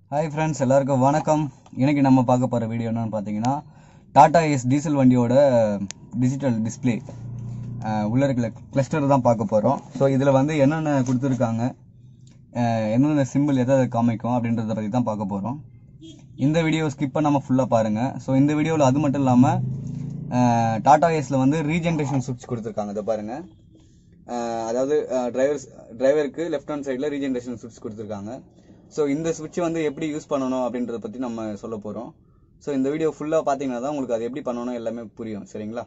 hi friends எல்லாருக்கும் வணக்கம் இன்னைக்கு நம்ம பார்க்க போகிற வீடியோ என்னன்னு பார்த்தீங்கன்னா டாடா எஸ் டீசல் வண்டியோட டிஜிட்டல் டிஸ்பிளே உள்ள இருக்கிற கிளஸ்டர் தான் பார்க்க போகிறோம் ஸோ இதில் வந்து என்னென்ன கொடுத்துருக்காங்க அஹ், என்னென்ன சிம்பிள் எதை எதை காமிக்கும் அப்படின்றத பற்றி தான் பார்க்க போகிறோம் இந்த வீடியோ ஸ்கிப் பண்ணாமல் ஃபுல்லாக பாருங்கள் ஸோ இந்த வீடியோவில் அது மட்டும் இல்லாமல் டாடா ஏஸில் வந்து ரீஜென்ரேஷன் சுவிட்ச் கொடுத்துருக்காங்க இதை பாருங்கள் அஹ் அதாவது டிரைவர்ஸ் டிரைவருக்கு லெஃப்ட் ஹேண்ட் சைடில் ரீஜென்ரேஷன் சுவிட்ச் கொடுத்துருக்காங்க ஸோ இந்த சுவிட்சை வந்து எப்படி யூஸ் பண்ணணும் அப்படின்றத பற்றி நம்ம சொல்ல போகிறோம் ஸோ இந்த வீடியோ ஃபுல்லாக பார்த்தீங்கன்னா தான் உங்களுக்கு அது எப்படி பண்ணணும் எல்லாமே புரியும் சரிங்களா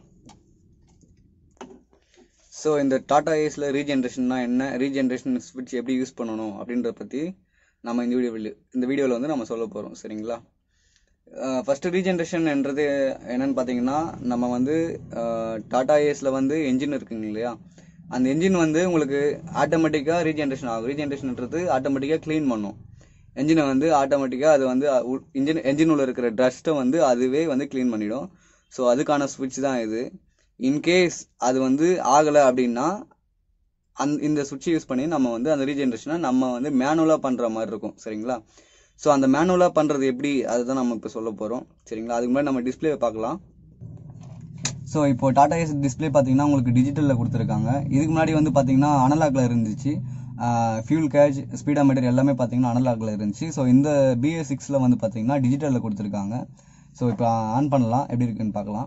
ஸோ இந்த டாடா ஏஸில் ரீஜென்ரேஷன்னா என்ன ரீஜென்ரேஷன் சுவிட்ச் எப்படி யூஸ் பண்ணணும் அப்படின்றத பற்றி நம்ம இந்த வீடியோ இந்த வீடியோவில் வந்து நம்ம சொல்ல போகிறோம் சரிங்களா ஃபஸ்ட்டு ரீஜென்ரேஷன்ன்றது என்னன்னு பார்த்தீங்கன்னா நம்ம வந்து டாடா ஏஸில் வந்து என்ஜின் இருக்குங்க இல்லையா அந்த என்ஜின் வந்து உங்களுக்கு ஆட்டோமேட்டிக்காக ரீஜென்ரேஷன் ஆகும் ரீஜென்ரேஷன்ன்றது ஆட்டோமேட்டிக்காக க்ளீன் பண்ணும் என்ஜினை வந்து ஆட்டோமேட்டிக்காக அது வந்து இன்ஜின் என்ஜின் உள்ள இருக்கிற டஸ்ட்டை வந்து அதுவே வந்து க்ளீன் பண்ணிடும் ஸோ அதுக்கான ஸ்விட்ச் தான் இது இன்கேஸ் அது வந்து ஆகலை அப்படின்னா அந் இந்த சுவிட்ச் யூஸ் பண்ணி நம்ம வந்து அந்த ரீஜென்ரேஷனை நம்ம வந்து மேனுவலாக பண்ணுற மாதிரி இருக்கும் சரிங்களா ஸோ அந்த மேனுவலாக பண்ணுறது எப்படி அதுதான் நம்ம இப்போ சொல்ல போகிறோம் சரிங்களா அதுக்கு முன்னாடி நம்ம டிஸ்பிளே பார்க்கலாம் ஸோ இப்போ டாடா ஏஸ் டிஸ்பிளே பார்த்தீங்கன்னா உங்களுக்கு டிஜிட்டலில் கொடுத்துருக்காங்க இதுக்கு முன்னாடி வந்து பார்த்தீங்கன்னா அனலாக்ல இருந்துச்சு ஃபியூல் கேஜ் ஸ்பீடாமீட்டர் எல்லாமே பார்த்தீங்கன்னா அனலாக்ல இருந்துச்சு ஸோ இந்த பிஎஸ் சிக்ஸில் வந்து பார்த்தீங்கன்னா டிஜிட்டலில் கொடுத்துருக்காங்க ஸோ இப்போ ஆன் பண்ணலாம் எப்படி இருக்குன்னு பார்க்கலாம்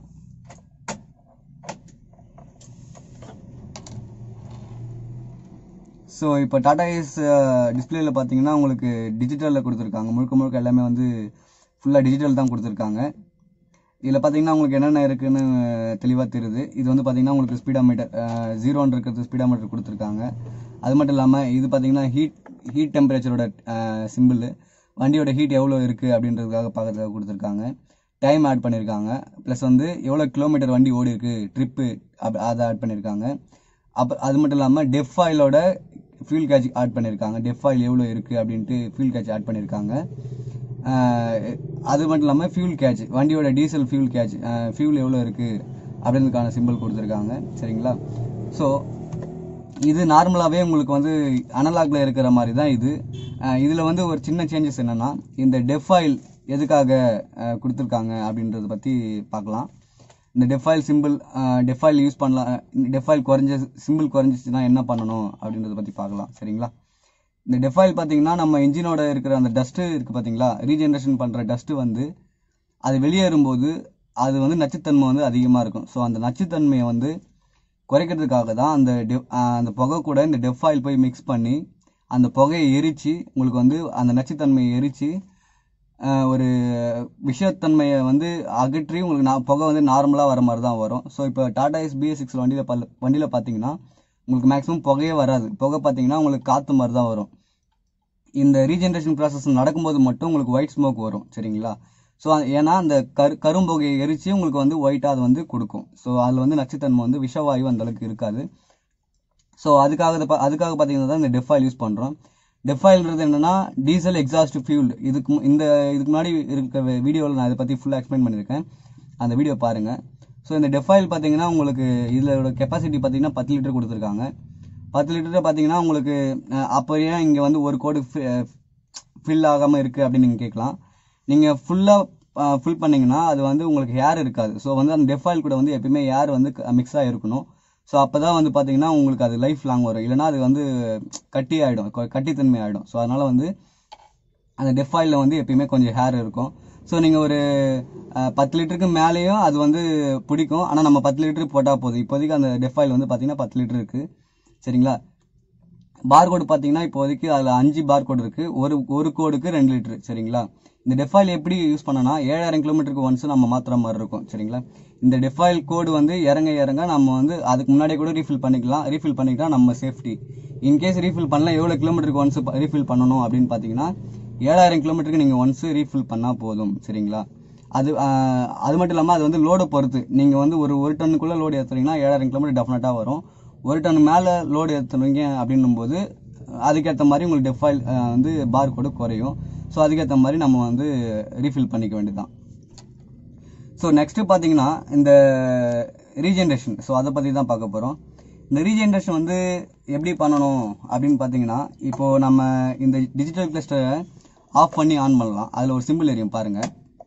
ஸோ இப்போ டாடா ஏஸ் டிஸ்பிளேல பார்த்தீங்கன்னா உங்களுக்கு டிஜிட்டலில் கொடுத்துருக்காங்க முழுக்க முழுக்க எல்லாமே வந்து ஃபுல்லாக டிஜிட்டல் தான் கொடுத்துருக்காங்க இதில் பார்த்தீங்கன்னா உங்களுக்கு என்னென்ன இருக்குன்னு தெளிவாக தெரியுது இது வந்து பார்த்தீங்கன்னா உங்களுக்கு ஸ்பீடாமீட்டர் ஜீரோன்னு இருக்கிறது ஸ்பீடாமீட்டர் கொடுத்துருக்காங்க அது மட்டும் இல்லாமல் இது பார்த்தீங்கன்னா ஹீட் ஹீட் டெம்பரேச்சரோட சிம்பிள் வண்டியோட ஹீட் எவ்வளோ இருக்குது அப்படின்றதுக்காக பார்க்கறதுக்காக கொடுத்துருக்காங்க டைம் ஆட் பண்ணியிருக்காங்க ப்ளஸ் வந்து எவ்வளோ கிலோமீட்டர் வண்டி ஓடி இருக்கு ட்ரிப்பு அப் அதை ஆட் பண்ணியிருக்காங்க அப்போ அது மட்டும் இல்லாமல் டெஃப் ஆயிலோட ஃபியூல் கேட்ச் ஆட் பண்ணியிருக்காங்க டெஃப் ஆயில் எவ்வளோ இருக்குது அப்படின்ட்டு ஃபியூல் கேட்ச் ஆட் பண்ணியிருக்காங்க ஆஹ் அது மட்டும் இல்லாமல் ஃபியூல் கேட்ச் வண்டியோட டீசல் ஃபியூல் கேட்ச் ஃபியூல் எவ்வளோ இருக்குது அப்படின்றதுக்கான சிம்பிள் கொடுத்துருக்காங்க சரிங்களா ஸோ இது நார்மலாகவே உங்களுக்கு வந்து அனலாக்ல இருக்கிற மாதிரி தான் இது இதில் வந்து ஒரு சின்ன சேஞ்சஸ் என்னன்னா இந்த டெஃப் ஆயில் எதுக்காக ஆஹ் கொடுத்துருக்காங்க அப்படின்றத பற்றி பார்க்கலாம் இந்த டெஃபாயில் சிம்பிள் டெஃபாயில் யூஸ் பண்ணலாம் டெஃபாயில் குறைஞ்ச சிம்பிள் குறைஞ்சிச்சுன்னா என்ன பண்ணணும் அப்படின்றத பற்றி பார்க்கலாம் சரிங்களா இந்த டெஃபாயில் பார்த்தீங்கன்னா நம்ம இன்ஜினோட இருக்கிற அந்த டஸ்ட்டு இருக்குது பார்த்தீங்களா ரீஜென்ரேஷன் பண்ணுற டஸ்ட்டு வந்து அது வெளியேறும்போது அது வந்து நச்சுத்தன்மை வந்து அதிகமாக இருக்கும் ஸோ அந்த நச்சுத்தன்மையை வந்து குறைக்கிறதுக்காக தான் அந்த டெ- ஆஹ் அந்த புகை கூட இந்த டெஃபாயில் போய் மிக்ஸ் பண்ணி அந்த புகையை எரிச்சு உங்களுக்கு வந்து அந்த நச்சுத்தன்மையை எரிச்சு ஆஹ் ஒரு விஷத்தன்மையை வந்து அகற்றி உங்களுக்கு நான் புகை வந்து நார்மலாக வர மாதிரி தான் வரும் ஸோ இப்போ டாடா எஸ் பிஎஸ் சிக்ஸ் வண்டியில் பல் வண்டியில் பார்த்தீங்கன்னா உங்களுக்கு மேக்ஸிமம் புகையே வராது புகை பார்த்தீங்கன்னா உங்களுக்கு காற்று மாதிரி தான் வரும் இந்த ரீஜென்ரேஷன் ப்ராசஸ் நடக்கும்போது மட்டும் உங்களுக்கு ஒயிட் ஸ்மோக் வரும் சரிங்களா ஸோ ஏன்னா அந்த கரு கரும்புகையை எரிச்சு உங்களுக்கு வந்து ஒயிட்டாக அது வந்து கொடுக்கும் ஸோ அதில் வந்து நச்சுத்தன்மை வந்து விஷவாயு அந்த அளவுக்கு இருக்காது ஸோ அதுக்காக இதை பா- அதுக்காக பார்த்தீங்கன்னா தான் இந்த டெஃபாயில் யூஸ் பண்ணுறோம் டெஃபாயில்ன்றது என்னன்னா டீசல் எக்ஸாஸ்ட் ஃபியூல் இதுக்கு மு- இந்த இதுக்கு முன்னாடி இருக்க வீடியோவில் நான் இதை பற்றி ஃபுல்லாக எக்ஸ்பிளைன் பண்ணியிருக்கேன் அந்த வீடியோ பாருங்க ஸோ இந்த டெஃபாயில் பார்த்தீங்கன்னா உங்களுக்கு இதோட கெப்பாசிட்டி பார்த்தீங்கன்னா பத்து லிட்டர் கொடுத்துருக்காங்க பத்து லிட்டர் பார்த்தீங்கன்னா உங்களுக்கு அஹ், அப்போ ஏன் இங்கே வந்து ஒரு கோடு ஃபில் ஆகாமல் இருக்குது அப்படின்னு நீங்கள் கேட்கலாம் நீங்கள் ஃபுல்லாக ஃபில் பண்ணீங்கன்னா அது வந்து உங்களுக்கு ஏர் இருக்காது ஸோ வந்து அந்த டெஃபாயில் கூட வந்து எப்பயுமே ஏர் வந்து மிக்ஸ் ஆகிருக்கணும் ஸோ அப்போ தான் வந்து பார்த்தீங்கன்னா உங்களுக்கு அது லைஃப் லாங் வரும் இல்லைன்னா அது வந்து கட்டி ஆகிடும் கட்டித்தன்மை ஆகிடும் ஸோ அதனால் வந்து அந்த டெஃபாயிலில் வந்து எப்பயுமே கொஞ்சம் ஹேர் இருக்கும் ஸோ நீங்கள் ஒரு அஹ், பத்து லிட்டருக்கு மேலேயும் அது வந்து பிடிக்கும் ஆனால் நம்ம பத்து லிட்டர் போட்டால் போதும் இப்போதைக்கு அந்த டெஃபாயில் வந்து பார்த்தீங்கன்னா பத்து லிட்டர் இருக்குது சரிங்களா பார்கோடு பார்த்தீங்கன்னா இப்போதைக்கு அதில் அஞ்சு பார்கோடு இருக்குது ஒரு ஒரு கோடுக்கு ரெண்டு லிட்டர் சரிங்களா இந்த டெஃபாயில் எப்படி யூஸ் பண்ணனா ஏழாயிரம் கிலோமீட்டருக்கு ஒன்ஸ் நம்ம மாற்றுற மாதிரி இருக்கும் சரிங்களா இந்த டெஃபாயில் கோடு வந்து இறங்க இறங்க நம்ம வந்து அதுக்கு முன்னாடியே கூட ரீஃபில் பண்ணிக்கலாம் ரீஃபில் பண்ணிக்கிட்டா நம்ம சேஃப்டி இன்கேஸ் ரீஃபில் பண்ணலாம் எவ்வளோ கிலோமீட்டருக்கு ஒன்ஸ் ரீஃபில் பண்ணணும் அப்படின்னு பார்த்தீங்கன்னா ஏழாயிரம் கிலோமீட்டருக்கு நீங்கள் ஒன்ஸ் ரீஃபில் பண்ணால் போதும் சரிங்களா அது ஆஹ், அது மட்டும் இல்லாமல் அது வந்து லோடை பொறுத்து நீங்கள் வந்து ஒரு ஒரு டன்னுக்குள்ளே லோடு ஏற்றுறீங்கன்னா ஏழாயிரம் கிலோமீட்டர் டெஃபினட்டாக வரும் ஒரு டன் மேலே லோடு ஏற்றுறீங்க அப்படின்னும் போது அதுக்கேற்ற மாதிரி உங்களுக்கு டெஃபாயில் வந்து பார் கோடு குறையும் ஸோ அதுக்கேற்ற மாதிரி நம்ம வந்து ரீஃபில் பண்ணிக்க வேண்டியதுதான் ஸோ நெக்ஸ்ட் பார்த்தீங்கன்னா இந்த ரீஜென்ரேஷன் ஸோ அதை பற்றி தான் பார்க்க போகிறோம் இந்த ரீஜென்ரேஷன் வந்து எப்படி பண்ணணும் அப்படின்னு பார்த்தீங்கன்னா இப்போ நம்ம இந்த டிஜிட்டல் கிளஸ்டரை ஆஃப் பண்ணி ஆன் பண்ணலாம் அதில் ஒரு சிம்பிள் எரியும் பாருங்க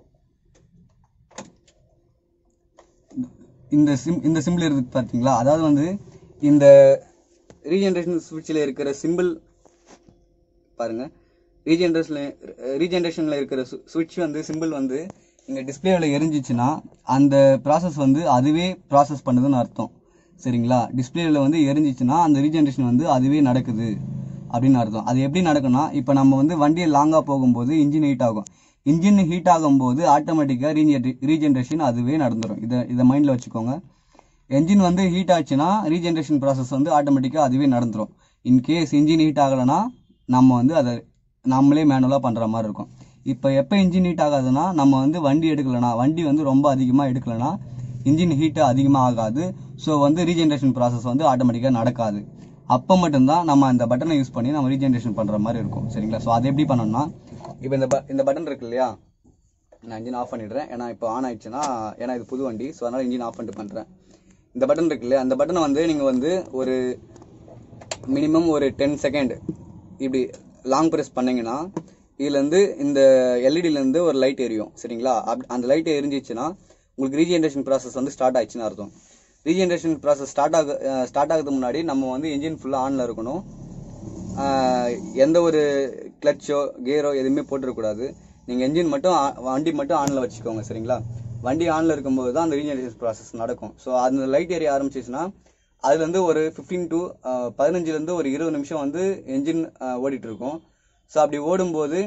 இந்த சிம் இந்த சிம்பிள் இருக்கு பார்த்தீங்களா அதாவது வந்து இந்த ரீஜென்ரேஷன் சுவிட்சில் இருக்கிற சிம்பிள் பாருங்க ரீஜென்ரேஷன்ல ரீஜென்ரேஷன்ல இருக்கிற சுவிட்ச் வந்து சிம்பிள் வந்து இங்க டிஸ்பிளேவில் எரிஞ்சிச்சுன்னா அந்த ப்ராசஸ் வந்து அதுவே ப்ராசஸ் பண்ணுதுன்னு அர்த்தம் சரிங்களா டிஸ்பிளேவில் வந்து எரிஞ்சிச்சுன்னா அந்த ரீஜென்ரேஷன் வந்து அதுவே நடக்குது அப்படின்னு அர்த்தம் அது எப்படி நடக்கும்னா இப்போ நம்ம வந்து வண்டியை லாங்காக போகும்போது இன்ஜின் ஹீட் ஆகும் இன்ஜின் ஹீட் ஆகும்போது ஆட்டோமேட்டிக்காக ரீஜென்ரே ரீஜென்ரேஷன் அதுவே நடந்துடும் இதை இதை மைண்டில் வச்சுக்கோங்க என்ஜின் வந்து ஹீட் ஆச்சுன்னா ரீஜென்ரேஷன் ப்ராசஸ் வந்து ஆட்டோமேட்டிக்காக அதுவே நடந்துடும் இன்கேஸ் இன்ஜின் ஹீட் ஆகலைன்னா நம்ம வந்து அதை நம்மளே மேனுவலாக பண்ணுற மாதிரி இருக்கும் இப்போ எப்போ இன்ஜின் ஹீட் ஆகாதுன்னா நம்ம வந்து வண்டி எடுக்கலைன்னா வண்டி வந்து ரொம்ப அதிகமாக எடுக்கலைன்னா இன்ஜின் ஹீட்டு அதிகமாக ஆகாது ஸோ வந்து ரீஜென்ரேஷன் ப்ராசஸ் வந்து ஆட்டோமேட்டிக்காக நடக்காது அப்போ மட்டும்தான் நம்ம அந்த பட்டனை யூஸ் பண்ணி நம்ம ரீஜென்ரேஷன் பண்ணுற மாதிரி இருக்கும் சரிங்களா ஸோ அது எப்படி பண்ணணும்னா இப்போ இந்த ப- இந்த பட்டன் இருக்கு இல்லையா நான் இன்ஜின் ஆஃப் பண்ணிடுறேன் ஏன்னா இப்போ ஆன் ஆயிடுச்சுன்னா ஏன்னா இது புது வண்டி ஸோ அதனால் இன்ஜின் ஆஃப் பண்ணிட்டு பண்ணுறேன் இந்த பட்டன் இருக்கு இல்லையா அந்த பட்டனை வந்து நீங்கள் வந்து ஒரு மினிமம் ஒரு டென் செகண்ட் இப்படி லாங் ப்ரெஸ் பண்ணீங்கன்னா இதுலேருந்து இந்த எல்இடிலேருந்து ஒரு லைட் எரியும் சரிங்களா அப் அந்த லைட் எரிஞ்சிச்சுன்னா உங்களுக்கு ரீஜென்ரேஷன் ப்ராசஸ் வந்து ஸ்டார்ட் ஆயிடுச்சுன்னு அர்த்தம் ரீஜென்ரேஷன் ப்ராசஸ் ஸ்டார்ட் ஆக ஸ்டார்ட் ஆகிறதுக்கு முன்னாடி நம்ம வந்து இன்ஜின் ஃபுல்லாக ஆனில் இருக்கணும் ஆஹ் எந்த ஒரு கிளச்சோ கியரோ எதுவுமே போட்டுறக்கூடாது நீங்கள் என்ஜின் மட்டும் ஆ- வண்டி மட்டும் ஆனில் வச்சுக்கோங்க சரிங்களா வண்டி ஆனில் இருக்கும்போது தான் அந்த ரீஜெனரேஷன் ப்ராசஸ் நடக்கும் ஸோ அந்த லைட் ஏரிய ஆரம்பிச்சிச்சுன்னா அதுலேருந்து ஒரு ஃபிஃப்டீன் டு பதினஞ்சுலேருந்து ஒரு இருபது நிமிஷம் வந்து என்ஜின் ஓடிட்டு இருக்கும் ஸோ அப்படி ஓடும்போது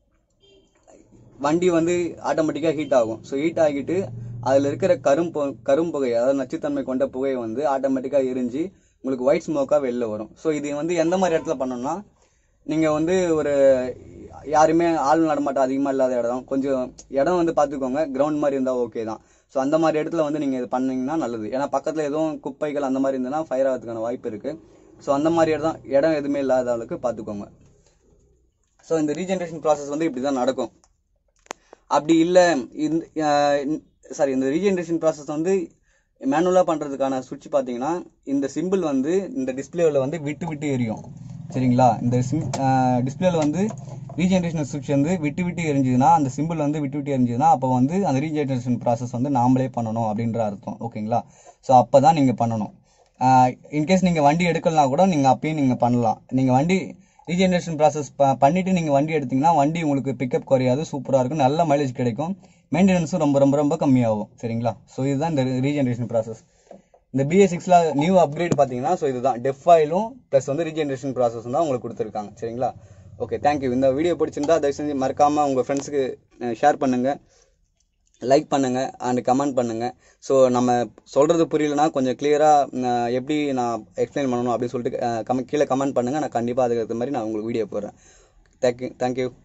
வண்டி வந்து ஆட்டோமேட்டிக்காக ஹீட் ஆகும் ஸோ ஹீட் ஆகிட்டு அதில் இருக்கிற கரும்பு கரும்புகை அதாவது நச்சுத்தன்மை கொண்ட புகை வந்து ஆட்டோமேட்டிக்காக எரிஞ்சு உங்களுக்கு ஒயிட் ஸ்மோக்காக வெளில வரும் ஸோ இது வந்து எந்த மாதிரி இடத்துல பண்ணணும்னா நீங்கள் வந்து ஒரு யாருமே ஆள் நடமாட்டம் அதிகமாக இல்லாத இடம் கொஞ்சம் இடம் வந்து பார்த்துக்கோங்க கிரவுண்ட் மாதிரி இருந்தால் ஓகே தான் ஸோ அந்த மாதிரி இடத்துல வந்து நீங்கள் இது பண்ணீங்கன்னா நல்லது ஏன்னா பக்கத்தில் எதுவும் குப்பைகள் அந்த மாதிரி இருந்ததுன்னா ஃபயர் ஆகிறதுக்கான வாய்ப்பு இருக்குது ஸோ அந்த மாதிரி இடம் இடம் எதுவுமே இல்லாத அளவுக்கு பார்த்துக்கோங்க ஸோ இந்த ரீஜென்ரேஷன் ப்ராசஸ் வந்து இப்படி தான் நடக்கும் அப்படி இல்லை இந்த சாரி இந்த ரீஜென்ரேஷன் ப்ராசஸ் வந்து மேனுவலாக பண்ணுறதுக்கான சுவிட்ச் பார்த்தீங்கன்னா இந்த சிம்பிள் வந்து இந்த டிஸ்பிளேவில் வந்து விட்டு விட்டு எரியும் சரிங்களா இந்த சிம் டிஸ்பிளேல வந்து ரீஜென்ரேஷன் சுவிட்ச் வந்து விட்டு விட்டு எரிஞ்சுதுன்னா அந்த சிம்பிள் வந்து விட்டு விட்டு எரிஞ்சுதுன்னா அப்போ வந்து அந்த ரீஜென்ரேஷன் ப்ராசஸ் வந்து நாமளே பண்ணணும் அப்படின்ற அர்த்தம் ஓகேங்களா ஸோ அப்போ தான் நீங்கள் பண்ணணும் இன்கேஸ் நீங்கள் வண்டி எடுக்கலனா கூட நீங்கள் அப்பயும் நீங்கள் பண்ணலாம் நீங்கள் வண்டி ரீஜென்ரேஷன் ப்ராசஸ் பண்ணிட்டு நீங்கள் வண்டி எடுத்தீங்கன்னா வண்டி உங்களுக்கு பிக்கப் குறையாது சூப்பராக இருக்கும் நல்ல மைலேஜ் கிடைக்கும் மெயின்டெனன்ஸும் ரொம்ப ரொம்ப ரொம்ப கம்மியாகும் சரிங்களா ஸோ இதுதான் இந்த ரீஜென்ரேஷன் ப்ராசஸ் இந்த பிஎஸ் சிக்ஸில் நியூ அப்கிரேட் பார்த்தீங்கன்னா ஸோ இதுதான் டெஃப் ஆயிலும் ப்ளஸ் வந்து ரீஜென்ரேஷன் ப்ராசஸ் தான் உங்களுக்கு கொடுத்துருக்காங்க சரிங்களா ஓகே தேங்க்யூ இந்த வீடியோ பிடிச்சிருந்தா தயவு செஞ்சு மறக்காமல் உங்கள் ஃப்ரெண்ட்ஸுக்கு ஷேர் பண்ணுங்கள் லைக் பண்ணுங்க அண்ட் கமெண்ட் பண்ணுங்க ஸோ நம்ம சொல்றது புரியலனா கொஞ்சம் கிளியரா எப்படி நான் எக்ஸ்பிளைன் பண்ணணும் அப்படின்னு சொல்லிட்டு அஹ், கம- கீழே கமெண்ட் பண்ணுங்க நான் கண்டிப்பாக அதுக்கு ஏற்ற மாதிரி நான் உங்களுக்கு வீடியோ போடுறேன் தேங்க்யூ தேங்க்யூ